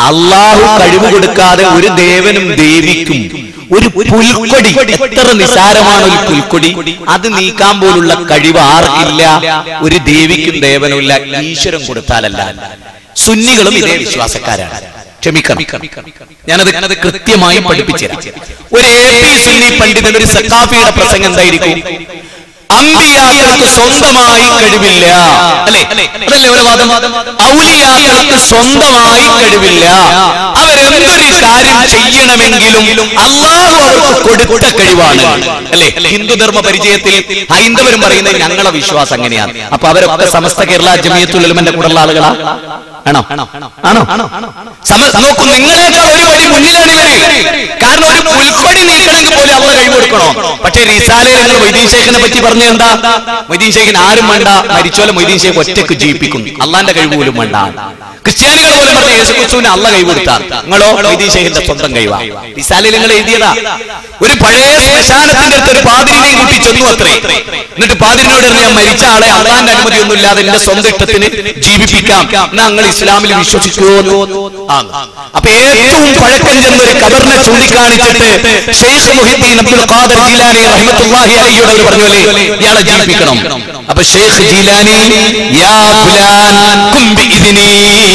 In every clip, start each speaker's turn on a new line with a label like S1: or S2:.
S1: അള്ളാഹു കഴിവ് കൊടുക്കാതെ ഒരു ദേവനും ദേവിക്കും ഒരു പുൽക്കൊടി എത്ര നിസാരമാണ് ഒരു പുൽക്കൊടി അത് നീക്കാൻ പോലുള്ള കഴിവ് ആർക്കില്ല ഒരു ദേവിക്കും ദേവനും ഇല്ല ഈശ്വരൻ കൊടുത്താലല്ല സുന്നികളും ഇതേ വിശ്വാസക്കാരാണ് ക്ഷമിക്കണം ഞാനത് ഞാനത് കൃത്യമായി പഠിപ്പിച്ചുതരാം ഒരു എ പി സുന്നി പണ്ഡിതൻ ഒരു സക്കാഫിയുടെ പ്രസംഗം എന്തായിരിക്കും അമ്പിയാക്കൾക്ക് സ്വന്തമായി കഴിവില്ല അല്ലേ അതല്ലേ ഒരു വാദം ഔലിയാക്കൾക്ക് സ്വന്തമായി കഴിവില്ല അവരെന്തൊരു കാര്യം ചെയ്യണമെങ്കിലും അള്ളാഹു അവർക്ക് കൊടുത്ത കഴിവാണ് അല്ലേ ഹിന്ദുധർമ്മ പരിചയത്തിൽ ഹൈന്ദവരും പറയുന്നത് ഞങ്ങളെ വിശ്വാസം അങ്ങനെയാണ് അപ്പൊ അവരൊക്കെ സമസ്ത കേരള ജമിയത്തുലമന്റെ കൂടെയുള്ള ആളുകളാ ആണോ ആണോ സമ നോക്കൂ നിങ്ങളെക്കാൾ ഒരു വഴി മുന്നിലാണ് ഇവര് കാരണം ഒരു പുൽക്കൊടി നീക്കണമെങ്കിൽ പോലും അള്ള കഴിവ് കൊടുക്കണോ പക്ഷേ റിസാലയിൽ നിങ്ങൾ മൊയ്തീൻ ഷേഖിനെ പറ്റി പറഞ്ഞ എന്താ മൊയ്തീൻ ഷേഖിന് ആരും വേണ്ട മരിച്ചോലെ മൊയ്തീൻ ഷേഖ് ഒറ്റക്ക് ജീവിപ്പിക്കും അള്ളാന്റെ കഴിവ് പോലും വേണ്ട ക്രിസ്ത്യാനികൾ പോലും പറഞ്ഞ യേശു ക്രിസ്തുവിന് അള്ള കഴിവ് കൊടുത്താൽ നിങ്ങളോ മൊയ്തീൻ ഷേഖിന്റെ സ്വന്തം കഴിവാ റിസാലയിൽ നിങ്ങൾ എഴുതിയതാ ഒരു പഴയ ശ്മശാനത്തിന്റെ അടുത്ത് ഒരു പാതിരിനെയും കൂട്ടി ചെന്നു അത്രേ എന്നിട്ട് പാതിരിനോട് പറഞ്ഞു, ഞാൻ മരിച്ച ആളെ അള്ളാന്റെ അനുമതി ഒന്നും ഇല്ലാതെ എന്റെ സ്വന്തം ഇഷ്ടത്തിന് ജീവിപ്പിക്കാം എന്നാ നിങ്ങൾ ഇസ്ലാമിൽ വിശ്വസിക്കുമോ ആ. അപ്പൊ ഏറ്റവും പഴക്കം ചെന്ന ഒരു കബറിനെ ചൂണ്ടിക്കാണിച്ചിട്ട് ഷെയ്ഖ് മുഹിദ്ദീൻ അബ്ദുൽ ഖാദർ ജീലാനി റഹ്മത്തുള്ളാഹി അലൈഹിയോട് അവർ പറഞ്ഞോലെ ഇയാളെ ജീവിപ്പിക്കണം അപ്പൊ ഷെയ്ഖ് ജീലാനി യാ ഫുലാൻ കും ബിഇദ്നി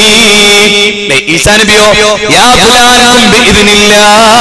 S1: ദേ, ഈസാ നബിയോ യാ ഫുലാൻ കും ബിഇദ്നില്ലാ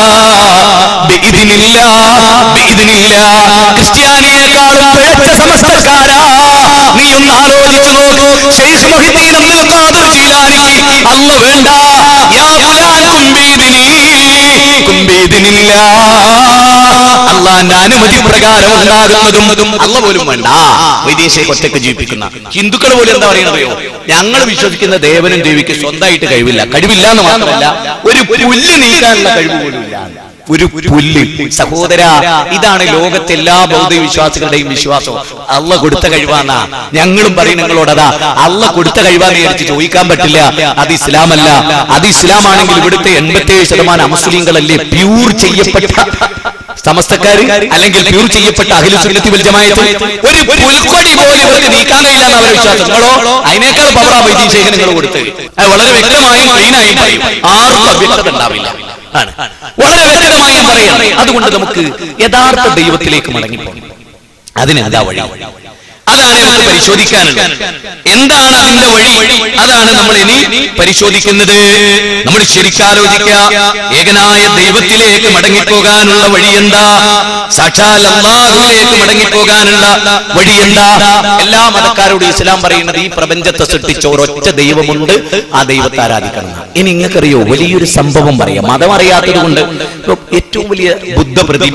S1: ബിഇദ്നില്ലാ ബിഇദ്നില്ലാ ക്രിസ്ത്യാനിയെക്കാളും പിഴച്ച സമസ്തക്കാരാ നീ ഒന്ന് ആലോചിച്ചു നോക്കൂ ഷെയ്ഖ് മുഹിദ്ദീൻ അബ്ദുൽ ഖാദർ ജീലാനിക്ക് അല്ല വേണ്ട യാ ഫുലാൻ കും ബിഇദ്നി കും ബിഇദ്നില്ലാ അള്ളാന്റെ അനുമതി പ്രകാരം ഉണ്ടാകുന്നതും അല്ല പോലും വേണ്ട വൈദേശിക ഒറ്റക്ക് ജീവിപ്പിക്കുന്ന ഹിന്ദുക്കൾ പോലും എന്താ പറയണതയോ ഞങ്ങൾ വിശ്വസിക്കുന്ന ദേവനും ദേവിക്ക് സ്വന്തമായിട്ട് കഴിവില്ല കഴിവില്ല എന്ന് മാത്രമല്ല ഒരു പുല്ല് നീക്കാനുള്ള കഴിവ് പോലും ഇല്ല ഒരു പുല്ല് സഹോദര ഇതാണ് ലോകത്തെ എല്ലാ ബൗദ്ധ വിശ്വാസികളുടെയും വിശ്വാസം അള്ള കൊടുത്ത കഴിവാന്നാ ഞങ്ങളും പറയും നിങ്ങളോടതാ അള്ള കൊടുത്ത കഴിവാന്ന് വിചാരിച്ച് ചോദിക്കാൻ പറ്റില്ല അത് ഇസ്ലാമല്ല അത് ഇസ്ലാമാണെങ്കിൽ ഇവിടുത്തെ എൺപത്തിയേഴ് ശതമാനം അമുസ്ലിങ്ങളല്ലേ പ്യൂർ ചെയ്യപ്പെട്ട സമസ്തക്കാര് അല്ലെങ്കിൽ പ്യൂർ ചെയ്യപ്പെട്ട അഖില സുന്നത്തി വൽ ജമാഅത്ത് ഒരു പുൽക്കൊടി പോലും ഇവർക്ക് നീക്കാൻ കഴിയില്ല എന്ന് അവരുടെ വിശ്വാസം നിങ്ങളോ അതിനേക്കാൾ പവറാ വൈദ്യ ശേഖരം നിങ്ങൾ കൊടുത്ത് അത് വളരെ വ്യക്തമായും ക്ലീനായും പറയും ആർക്കും അവ്യക്തത ഉണ്ടാവില്ല ആണ് വളരെ വ്യക്തമായും പറയാം അതുകൊണ്ട് നമുക്ക് യഥാർത്ഥ ദൈവത്തിലേക്ക് മടങ്ങിപ്പോകും അതിന് അതാ വഴി അതാണ് നമുക്ക് പരിശോധിക്കാനുള്ളത് എന്താണ് അതിന്റെ വഴി അതാണ് നമ്മൾ ഇനി പരിശോധിക്കുന്നത് നമ്മൾ ശരിക്കാലോചിക്കുക ഏകനായ ദൈവത്തിലേക്ക് മടങ്ങിപ്പോകാനുള്ള വഴി എന്താ സാക്ഷാൽ അള്ളാഹുവിലേക്ക് മടങ്ങിപ്പോകാനുള്ള വഴി എന്താ എല്ലാ മതക്കാരോടും ഇസ്ലാം പറയുന്നത് ഈ പ്രപഞ്ചത്തെ സൃഷ്ടിച്ച ഒരൊറ്റ ദൈവമുണ്ട് ആ ദൈവത്തെ ആരാധിക്കണം എന്നാ. ഇനി നിങ്ങൾക്കറിയോ വലിയൊരു സംഭവം പറയാം മതം അറിയാത്തത് കൊണ്ട് ഇപ്പൊ ഏറ്റവും വലിയ ബുദ്ധ പ്രതിമ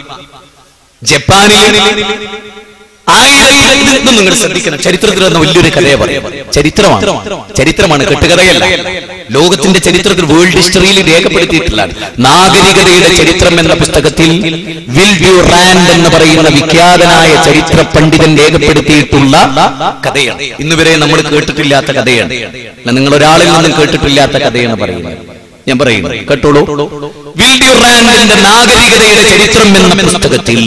S1: ജപ്പാനിൽ ആയിരത്തി ഇതൊന്നും നിങ്ങൾ ശ്രദ്ധിക്കണം ചരിത്രത്തിൽ വന്ന വലിയൊരു കഥയെ പറയാം ചരിത്രമാണ് ചരിത്രമാണ് കെട്ടുകഥയല്ല ലോകത്തിന്റെ ചരിത്രത്തിൽ വേൾഡ് ഹിസ്റ്ററിയിൽ രേഖപ്പെടുത്തിയിട്ടുള്ളതാണ് നാഗരികതയുടെ ചരിത്രം എന്ന പുസ്തകത്തിൽ വിൽ ഡ്യൂറാൻഡ് എന്ന് പറയുന്ന വിഖ്യാതനായ ചരിത്ര പണ്ഡിതൻ രേഖപ്പെടുത്തിയിട്ടുള്ള കഥയാണ് ഇന്ന് വരെ നമ്മൾ കേട്ടിട്ടില്ലാത്ത കഥയാണ് നിങ്ങൾ ഒരാളിൽ നിന്നും കേട്ടിട്ടില്ലാത്ത കഥയാണ് പറയുന്നത് ഞാൻ പറയുന്നു കേട്ടോളൂ വിൽ ഡ്യൂറാൻഡിന്റെ നാഗരികതയുടെ ചരിത്രം എന്ന പുസ്തകത്തിൽ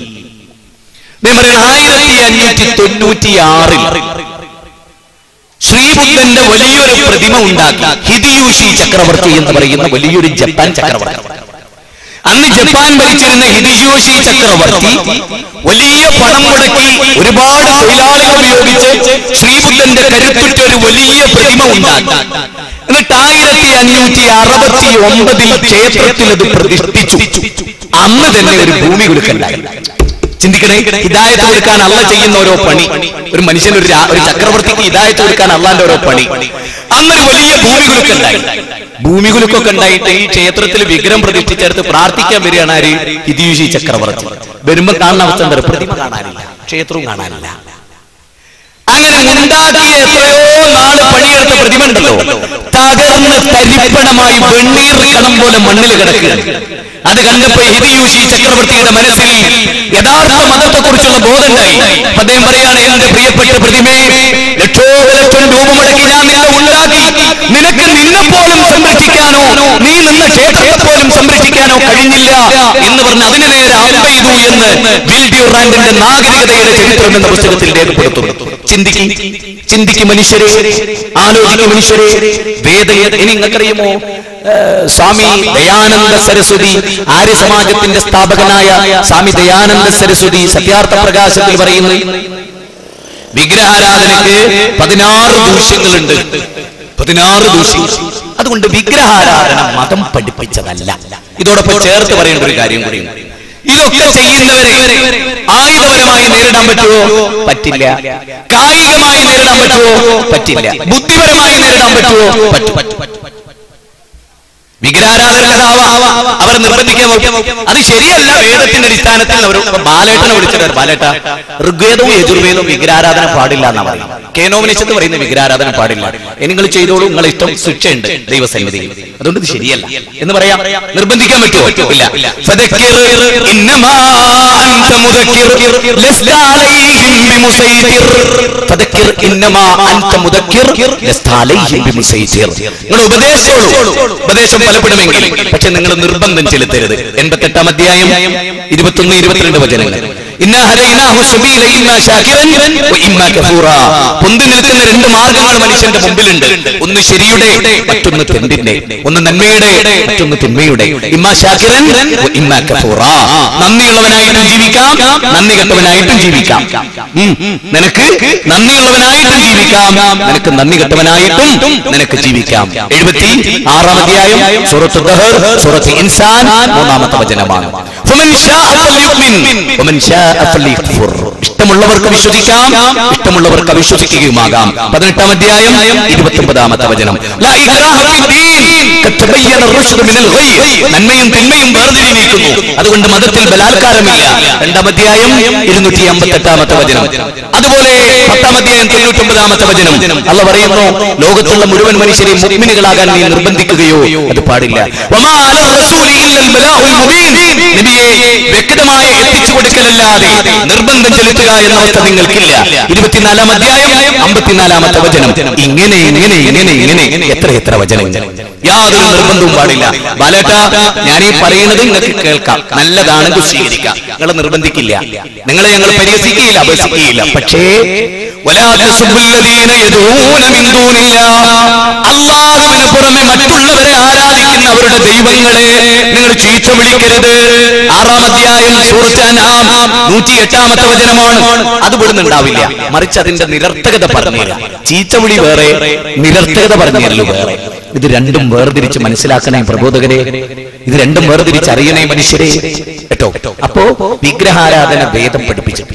S1: ആയിരത്തി അഞ്ഞൂറ്റി തൊണ്ണൂറ്റി ആറിൽ ശ്രീബുദ്ധന്റെ വലിയൊരു പ്രതിമ ഉണ്ടാക്കി ഹിദിയൂഷി ചക്രവർത്തി എന്ന് പറയുന്ന വലിയൊരു ജപ്പാൻ ചക്രവർത്തി അന്ന് ജപ്പാൻ ഭരിച്ചിരുന്ന ഹിദിയൂഷി ചക്രവർത്തി വലിയ പണം മുടക്കി ഒരുപാട് തൊഴിലാളികൾ ഉപയോഗിച്ച് ശ്രീബുദ്ധന്റെ കരുത്തുറ്റ ഒരു വലിയ പ്രതിമ ഉണ്ടാക്കി എന്നിട്ട് ആയിരത്തി അഞ്ഞൂറ്റി അറുപത്തി ഒമ്പതിൽ ക്ഷേത്രത്തിൽ അത് പ്രതിഷ്ഠിച്ചു അന്ന് തന്നെ ഒരു ഭൂമി കുലുക്കണ്ടായി ചിന്തിക്കണേ ഹിദായത്ത് കൊടുക്കാൻ അള്ള ചെയ്യുന്ന ഓരോ പണി ഒരു മനുഷ്യൻ ഒരു രാ- ഒരു ചക്രവർത്തിക്ക് ഹിദായത്ത് കൊടുക്കാൻ അള്ളാന്റെ ഓരോ പണി അന്നൊരു വലിയ ഭൂമികുലുക്കം ഉണ്ടായി ഭൂമികുലുക്കൊക്കെ ഉണ്ടായിട്ട് ഈ ക്ഷേത്രത്തിൽ വിഗ്രഹം പ്രതിഷ്ഠിച്ചെടുത്ത് പ്രാർത്ഥിക്കാൻ വരികയാണ് ആര് ഹിദിയുഷി ചക്രവർത്തി വരുമ്പോ കാണുന്ന അവസ്ഥ എന്താ പ്രതിമ കാണാനില്ല ക്ഷേത്രവും കാണാനില്ല അങ്ങനെ ഉണ്ടാക്കിയ എത്രയോ നാള് പണിയെടുത്ത പ്രതിമ ഉണ്ടല്ലോ തകർന്ന് തരിപ്പണമായി വെണ്ണീർ കണം പോലെ മണ്ണിൽ കിടക്കുകയാണ് അത് കണ്ടപ്പോ ഹിദിയൂഷി ചക്രവർത്തിയുടെ മനസ്സിൽ യഥാർത്ഥ മതത്തെ കുറിച്ചുള്ള ബോധമുണ്ടായി അപ്പൊ അദ്ദേഹം പറയാണ് എന്റെ പ്രിയപ്പെട്ട പ്രതിമേ ലക്ഷോപലക്ഷം രൂപ മുടക്കി ഞാൻ നിന്നെ ഉണ്ടാക്കി നിനക്ക് നിന്നെ പോലും സംരക്ഷിക്കാനോ നീ നിന്ന ക്ഷേത്രത്തെ പോലും സംരക്ഷിക്കാനോ കഴിഞ്ഞില്ല എന്ന് പറഞ്ഞ് അതിന് നേരെ അമ്പെയ്തു എന്ന് വിൽ ഡ്യൂറാൻഡിന്റെ നാഗരികതയുടെ ചരിത്രം എന്ന പുസ്തകത്തിൽ രേഖപ്പെടുത്തുന്നു ചിന്തിക്കും ചിന്തിക്കും മനുഷ്യരെ ആലോചിക്കും മനുഷ്യരെ വേദ ഇനി നിങ്ങൾക്കറിയുമോ ഏഹ്, സ്വാമി ദയാനന്ദ സരസ്വതി ആര്യ സമാജത്തിന്റെ സ്ഥാപകനായ സ്വാമി ദയാനന്ദ സരസ്വതി സത്യാർത്ഥ പ്രകാശത്തിൽ പറയുന്നു വിഗ്രഹാരാധനയ്ക്ക് പതിനാറ് ദൂഷ്യങ്ങളുണ്ട് പതിനാറ് ദൂഷ്യങ്ങൾ അതുകൊണ്ട് വിഗ്രഹാരാധന മതം പഠിപ്പിച്ചതല്ല ഇതോടൊപ്പം ചേർത്ത് പറയേണ്ട ഒരു കാര്യം കൂടിയുണ്ട് ഇതൊക്കെ ചെയ്യുന്നവരെ ആയുധപരമായി നേരിടാൻ പറ്റുമോ പറ്റില്ല കായികമായി നേരിടാൻ പറ്റുമോ പറ്റില്ല ബുദ്ധിപരമായി നേരിടാൻ പറ്റുമോ പറ്റും വിഗ്രഹാരാധനക്കാവാം അവർ നിർബന്ധിക്കാൻ നോക്കും അത് ശരിയല്ല വേദത്തിന്റെ അടിസ്ഥാനത്തിൽ അവർ ബാലേട്ടനെ വിളിച്ചിട്ട് ബാലേട്ട ഋഗ്വേദവും യജുർവേദവും വിഗ്രഹാരാധന പാടില്ല എന്നാ പറയും കേനോമിനിഷത്ത് പറയുന്ന വിഗ്രഹാരാധന പാടില്ല ഇനി നിങ്ങൾ ചെയ്തോളൂ നിങ്ങളെ ഇഷ്ടം ശിക്ഷയുണ്ട് ദൈവസന്നിധിയിൽ അതുകൊണ്ട് ഇത് ശരിയല്ല എന്ന് പറയാം നിർബന്ധിക്കാൻ പറ്റുമോ ഇല്ല ഫദക്കിർ ഇന്നമാ അൻത മുദക്കിർ ലസ്ത അലൈഹിം ബിമുസൈതിർ ഫദക്കിർ ഇന്നമാ അൻത മുദക്കിർ ലസ്ത അലൈഹിം ബിമുസൈതിർ നിങ്ങൾ ഉപദേശിച്ചോളൂ ഉപദേശം ഫലപ്പെടുമെങ്കിൽ പക്ഷെ നിങ്ങൾ നിർബന്ധം ചെലുത്തരുത് എൺപത്തെട്ടാം അധ്യായം ഇരുപത്തൊന്ന് ഇരുപത്തിരണ്ട് വചനങ്ങൾ ഇന്ന ഹദൈനാഹു സബീല ഇമ്മാ ശാകിറൻ വ ഇമ്മാ കഫൂറാ പൊന്തി നിൽക്കുന്ന രണ്ട് മാർഗങ്ങൾ മനുഷ്യന്റെ മുമ്പിലുണ്ട് ഒന്ന് ശരിയുടെ മറ്റൊന്ന് തെണ്ടിന്റെ ഒന്ന് നന്മയുടെ മറ്റൊന്ന് തിന്മയുടെ ഇമ്മാ ശാകിറൻ വ ഇമ്മാ കഫൂറാ നന്ദിയുള്ളവനായിട്ടും ജീവിക്കാം നന്ദി കെട്ടവനായിട്ടും ജീവിക്കാം ഉം. നിനക്ക് നന്ദിയുള്ളവനായിട്ടും ജീവിക്കാം നിനക്ക് നന്ദി കെട്ടവനായിട്ടും നിനക്ക് ജീവിക്കാം എഴുപത്തി ആറാം അധ്യായം സൂറത്ത് ദഹർ സൂറത്ത് ഇൻസാൻ മൂന്നാമത്തെ വചനമാണ് ഫമൻ ശാഅ ഫല്യുമിൻ വമൻ ശാഅ ഫല്യക്ഫുർ ഇഷ്ടമുള്ളവർക്ക് വിശ്വസിക്കാം ഇഷ്ടമുള്ളവർക്ക് അവിശ്വസിക്കുകയുമാകാം പതിനെട്ടാം അധ്യായം ഇരുപത്തൊമ്പതാമത്തെ വചനം ലാ ഇക്രാഹ ഫിദ്ദീൻ ഖദ് തബയ്യന റുശ്ദു മിനൽ ഗയ് നന്മയും തിന്മയും വേർതിരിഞ്ഞിരിക്കുന്നു അതുകൊണ്ട് മതത്തിൽ ബലാത്കാരമില്ല രണ്ടാം അധ്യായം ഇരുന്നൂറ്റി അമ്പത്തെട്ടാമത്തെ വചനം അതുപോലെ പത്താം അധ്യായം തൊണ്ണൂറ്റൊമ്പതാമത്തെ വചനം അല്ല പറയുന്നു ലോകത്തുള്ള മുഴുവൻ മനുഷ്യരെയും മുഗ്മിനുകളാകാൻ നീ നിർബന്ധിക്കുകയോ അത് പാടില്ല വമാ അലർ റസൂലി ഇല്ലൽ ബലാഉൽ മുബീൻ നബിയെ വ്യക്തമായി എത്തിച്ചു കൊടുക്കലല്ലാതെ നിർബന്ധം ചെലുത്തുക എന്ന അവസ്ഥ നിങ്ങൾക്കില്ല ഇരുപത്തിനാലാം അധ്യായം അമ്പത്തിനാലാമത്തെ വചനം ഇങ്ങനെ ഇങ്ങനെ ഇങ്ങനെ ഇങ്ങനെ എത്ര എത്ര വചനം യാതൊരു നിർബന്ധവും പാടില്ല ബാലേട്ട ഞാൻ ഈ പറയുന്നത് നിങ്ങൾക്ക് കേൾക്കാം നല്ലതാണെങ്കിൽ സ്വീകരിക്കാം നിങ്ങളെ നിർബന്ധിക്കില്ല നിങ്ങളെ ഞങ്ങൾ പരിഹസിക്കുകയില്ല അപഹസിക്കുകയില്ല പക്ഷേ ولا تسبوا الذين يدعون من دون الله അള്ളാഹുവിന് പുറമെ മറ്റുള്ളവരെ ആരാധിക്കുന്ന അവരുടെ ദൈവങ്ങളെ നിങ്ങൾ ചീത്ത വിളിക്കരുത് ആറാം അധ്യായം സൂറത്ത് അൻആം നൂറ്റി എട്ടാമത്തെ വചനമാണ് അത് വിടുന്നുണ്ടാവില്ല മറിച്ച് അതിന്റെ നിരർത്ഥകത പറഞ്ഞുതരാം ചീച്ചവിളി വേറെ നിരർത്ഥകത പറഞ്ഞല്ലോ വേറെ ഇത് രണ്ടും വേർതിരിച്ച് മനസ്സിലാക്കണേ പ്രബോധകരെ ഇത് രണ്ടും വേർതിരിച്ച് അറിയണേ മനുഷ്യരെ കേട്ടോ അപ്പോ വിഗ്രഹാരാധന വേദം പഠിപ്പിച്ചു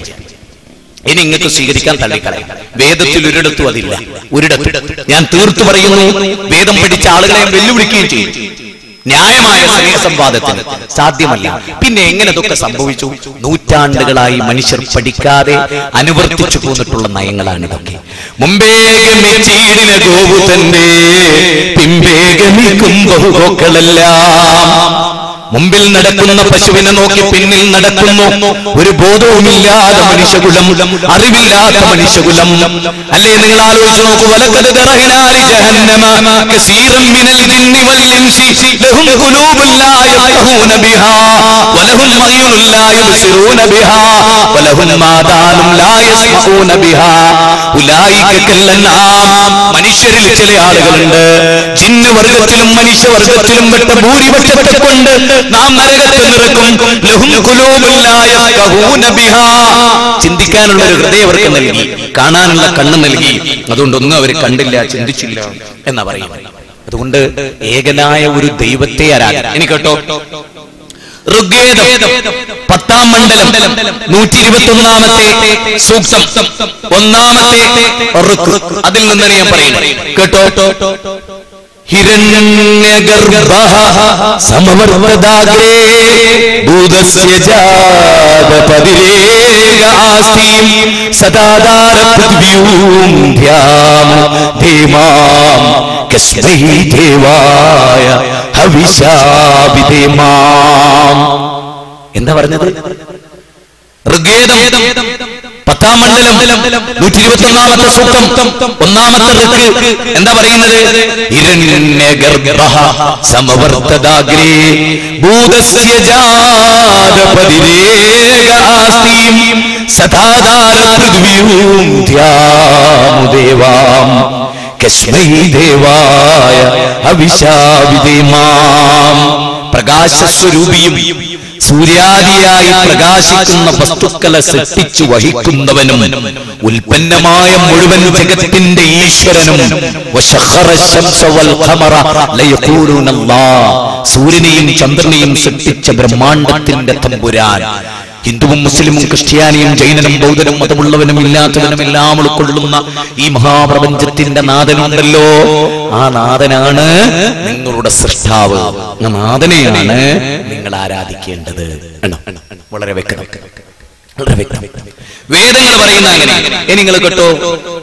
S1: ഇനി ഇങ്ങക്ക് സ്വീകരിക്കാൻ തള്ളിക്കളയും വേദത്തിൽ ഒരിടത്തും അതില്ല ഒരിടത്തും ഞാൻ തീർത്തു പറയുന്നു വേദം പഠിച്ച ആളുകളെ വെല്ലുവിളിക്കുകയും ചെയ്യും ന്യായമായ സ്നേഹസംവാദത്തിന് സാധ്യമല്ല പിന്നെ എങ്ങനെ ഇതൊക്കെ സംഭവിച്ചു നൂറ്റാണ്ടുകളായി മനുഷ്യർ പഠിക്കാതെ അനുവർത്തിച്ചു പോന്നിട്ടുള്ള നയങ്ങളാണ് ഇതൊക്കെ മുമ്പേ ഗമിച്ചീടിന ഗോവു തന്റെ പിമ്പേ ഗമിക്കും ബഹുഗോക്കളെല്ലാം മുമ്പിൽ നടക്കുന്ന പശുവിനെ നോക്കി പിന്നിൽ നടക്കുന്നു ഒരു ബോധവുമില്ലാത്ത മനുഷ്യകുലം അറിവില്ലാത്ത മനുഷ്യകുലം അല്ലേ നിങ്ങൾ ആലോചിച്ച് നോക്കൂ വലക്കത് ദറഹിനാലി ജഹന്നമ കസീറം മിനൽ ജിന്നി വൽ ഇൻസി ലഹും ഖുലൂബുൻ ലാ യഫ്ഖഹൂന ബിഹാ വലഹും അയ്യുൻ ലാ യുബ്സിറൂന ബിഹാ വലഹും ആദാനും ലാ യസ്മഊന ബിഹാ ഉലൈക കല്ലൻആം മനുഷ്യരിൽ ചില ആളുകളുണ്ട് ജിന്ന് വർഗത്തിലും മനുഷ്യവർഗത്തിലും പെട്ട ഭൂരിപക്ഷത്തെ കൊണ്ട് നാം നരകത്തിൽ നിറക്കും ലഹും ഖുലൂബുൻ ലാ യഫ്ഖഹൂന ബിഹാ ചിന്തിക്കാനുള്ള ഒരു ഹൃദയം അവർക്ക് നൽകി കാണാനുള്ള കണ്ണ് നൽകി അതുകൊണ്ടൊന്നും അവർ കണ്ടില്ല ചിന്തിച്ചില്ല എന്നാ പറയും അതുകൊണ്ട് ഏകനായ ഒരു ദൈവത്തെ ആരാധന ഇനി കേട്ടോ ഋഗ്വേദം പത്താം മണ്ഡലം നൂറ്റി ഇരുപത്തി ഒന്നാമത്തെ സൂക്തം ഒന്നാമത്തെ ഋക്ക് അതിൽ നിന്നാണ് ഞാൻ പറയുന്നത് കേട്ടോ ഹിരണ്യഗർഭ സമവർത്തദാഗ്രേ ഭൂതസ്യ ജാതപതിരേക ആസ്തീം സദാധാര പൃഥ്വ്യൂം ധ്യാം ധീമാം കസ്മൈ ദേവായ ഹവിഷാവിധേമാം എന്താ പറഞ്ഞത് ഋഗ്വേദം പത്താം മണ്ഡലം നൂറ്റി ഇരുപത്തി ഒന്നാമത്തെ സൂക്തം ഒന്നാമത്തെ ഋക്ക് എന്താ പറയുന്നത് ഹിരണ്യഗർഭ സമവർത്തദാഗ്രേ ഭൂതസ്യ ജാതപതിരേക ആസ്തീം സദാധാര പൃഥ്വ്യൂം ധ്യാമുദേവാം കസ്മൈ ദേവായ അവിശാവിതേമാം പ്രകാശസ്വരൂപിയും സൂര്യാദിയായി പ്രകാശിക്കുന്ന വസ്തുക്കളെ സൃഷ്ടിച്ചു വഹിക്കുന്നവനും ഉൽപ്പന്നമായ മുഴുവൻ ജഗത്തിന്റെ ഈശ്വരനും വശഖറ ശംസ വൽ ഖമറ ലയഖൂലൂന അല്ലാഹ്. സൂര്യനെയും ചന്ദ്രനെയും സൃഷ്ടിച്ച ബ്രഹ്മാണ്ടത്തിന്റെ തമ്പുരാൻ ഹിന്ദുവും മുസ്ലിമും ക്രിസ്ത്യാനിയും ജൈനനും ബൗദ്ധനും മതമുള്ളവനും ഇല്ലാത്തവനും എല്ലാം ഉൾക്കൊള്ളുന്ന ഈ മഹാപ്രപഞ്ചത്തിന്റെ നാഥനുണ്ടല്ലോ ആ നാഥനാണ് നിങ്ങളുടെ സൃഷ്ടാവ് ആ നാഥനെയാണ് നിങ്ങൾ ആരാധിക്കേണ്ടത് കണ്ടോ? വളരെ വ്യക്തം വളരെ വ്യക്തം വേദങ്ങൾ പറയുന്ന അങ്ങനെ ഇനി നിങ്ങൾ കേട്ടോ